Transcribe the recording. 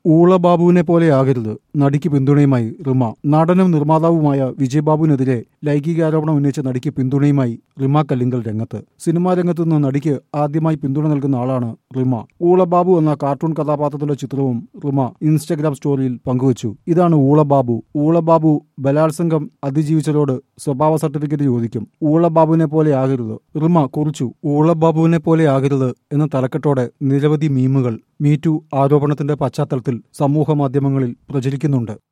ഊളബാബുവിനെ പോലെയാകരുത് നടിക്ക് പിന്തുണയുമായി റിമ നടനും നിർമ്മാതാവുമായ വിജയബാബുവിനെതിരെ ലൈംഗികാരോപണം ഉന്നയിച്ച നടിക്ക് പിന്തുണയുമായി റിമ കല്ലിങ്കൽ രംഗത്ത് സിനിമാ രംഗത്തു നിന്ന് നടിക്ക് ആദ്യമായി പിന്തുണ നൽകുന്ന ആളാണ് റിമ ഊളബാബു എന്ന കാർട്ടൂൺ കഥാപാത്രത്തിന്റെ ചിത്രവും റിമ ഇൻസ്റ്റഗ്രാം സ്റ്റോറിയിൽ പങ്കുവച്ചു ഇതാണ് ഊളബാബു ഊളബാബു ബലാത്സംഗം അതിജീവിച്ചതോട് സ്വഭാവ സർട്ടിഫിക്കറ്റ് ചോദിക്കും ഊളബാബുവിനെ പോലെ ആകരുത് റിമ കുറിച്ചു ഊളബാബുവിനെ പോലെ ആകരുത് എന്ന തലക്കെട്ടോടെ നിരവധി മീമുകൾ മീറ്റു ആരോപണത്തിന്റെ പശ്ചാത്തലത്തിൽ സമൂഹ മാധ്യമങ്ങളിൽ പ്രചരിക്കുന്നുണ്ട്